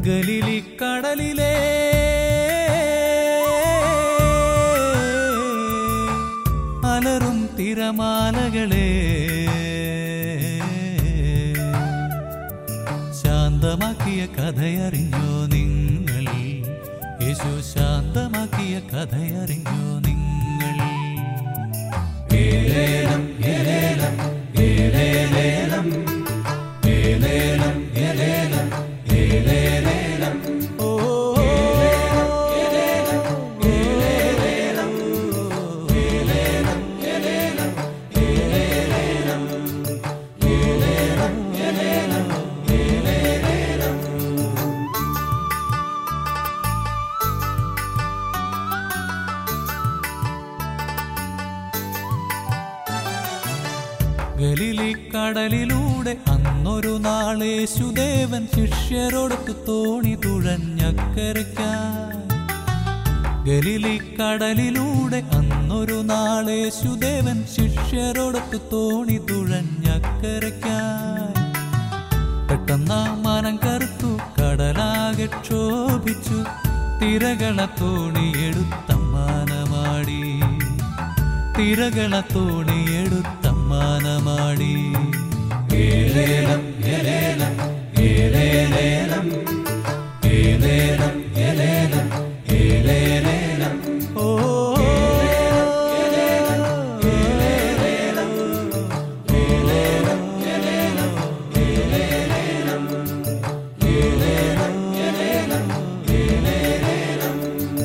ഗലിലി കടലിലെ അലറും തിരമാലകളെ ശാന്തമാക്കിയ കഥയറിഞ്ഞോ നിങ്ങൾ യേശു ശാന്തമാക്കിയ കഥയറിഞ്ഞോ നിങ്ങൾ ഏലേലം ഏലേലം ഏലേലേലം ഏലേലം ഏലേലം ഏലേലേലം ഓ ഏലേലം ഏലേലം ഏലേലം ഏലേലം ഏലേലം ഏലേലം ഏലേലം ഏലേലം ഗലിലി കടലിലൂടെ അന്നൊരു നാളേശുദേവൻ ശിഷ്യരോടൊത്ത് തോണി തുഴഞ്ഞക്കരയ്ക്കാൻ ഗലിലി കടലിലൂടെ അന്നൊരു നാളേശുദേവൻ ശിഷ്യരോടൊത്ത് തോണി തുഴഞ്ഞക്കരയ്ക്കാൻ പെട്ടെന്ന് മനം കറുത്തു കടലാകെ ക്ഷോഭിച്ചു തിരകള തോണിയെടുത്തമ്മാനമാടി തിരകള തോണിയെടുത്തമ്മാനമാടി ഏലേലം ഏലേലം ഏലേലേലം ഏലേലം ഏലേലം ഏലേലേലം ഓ ഏലേലം ഏലേലം ഏലേലം ഏലേലം ഏലേലേലം ഏലേലം ഏലേലം ഏലേലേലം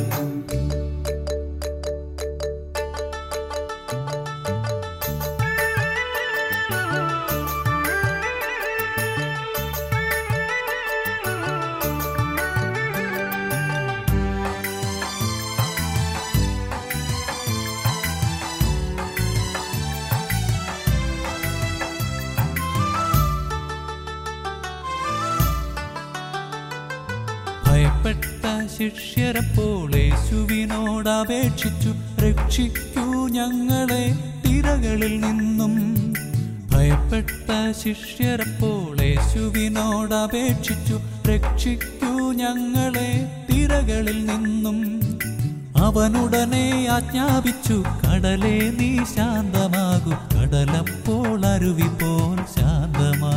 ഭയപ്പെട്ട ശിഷ്യരപ്പോൾ യേശുവിനോട് അപേക്ഷിച്ചു രക്ഷിക്കൂ ഞങ്ങളെ തിരകളിൽ നിന്നും ഭയപ്പെട്ട ശിഷ്യരപ്പോൾ യേശുവിനോട് അപേക്ഷിച്ചു രക്ഷിക്കൂ ഞങ്ങളെ തിരകളിൽ നിന്നും അവനുടനെ ആജ്ഞാപിച്ചു കടലേ നീ ശാന്തമാകൂ കടലപ്പോൾ അരുവി പോൽ ശാന്തമാ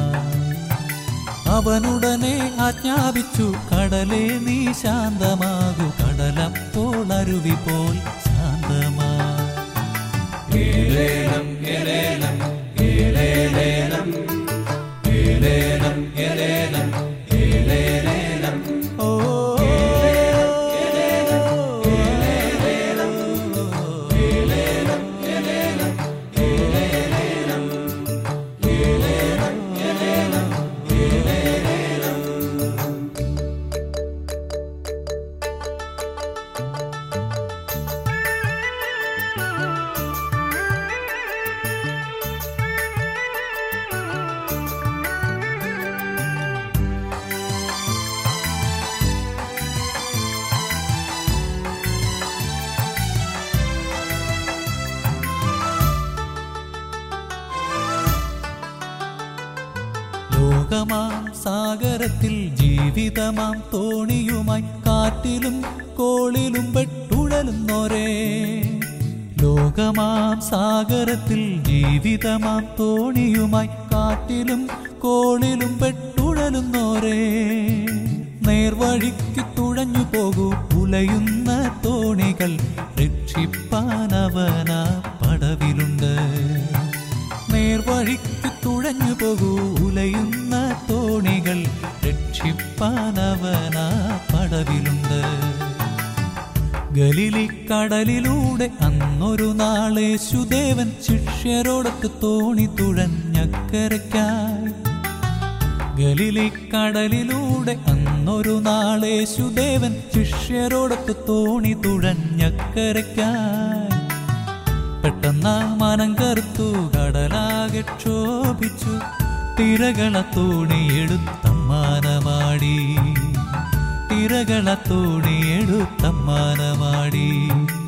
അവനുടനെ ആജ്ഞാപിച്ചു കടലേ നീ ശാന്തമാകൂ കടലപ്പോൾ അരുവി പോൽ ശാന്തമാ ഏലേലം ഏലേലം ഏലേലേലം ഏലേലം ഏലേലം ഏലേലേലം ഓ ഏലേലം ഏലേലം ഏലേലം ഏലേലം ഏലേലേലം ഏലേലം ഏലേലം ഏലേലേലം ലോകമാം സാഗരത്തിൽ ജീവിതമാം തോണിയുമായി കാറ്റിലും കോളിലും പെട്ടുഴലുന്നോരേ ലോകമാം സാഗരത്തിൽ ജീവിതമാം തോണിയുമായി കാറ്റിലും കോളിലും പെട്ടുഴലുന്നോരേ നേർവഴിക്ക് തുഴഞ്ഞു പോകൂ ഉലയുന്ന തോണികൾ രക്ഷിപ്പാനവന പടവിലുണ്ട് നേർവഴിക്ക് തുഴഞ്ഞു പോകൂ ഉലയുന്ന തോണികൾ രക്ഷിപ്പാനവന പടവിലുണ്ട് ഗലിലി കടലിലൂടെ അന്നൊരു നാളേശുദേവൻ ശിഷ്യരോടൊത്ത് തോണി തുഴഞ്ഞക്കരയ്ക്കായി ഗലിലി കടലിലൂടെ അന്നൊരു നാളേശുദേവൻ ശിഷ്യരോടൊത്ത് തോണി തുഴഞ്ഞക്കരയ്ക്കായി പെട്ടെന്ന് മനം കറുത്തു കടലാകെ ക്ഷോഭിച്ചു തിരകള തോണിയെടുത്തമ്മാനമാടി തിരകള തോണിയെടുത്തമ്മാനമാടി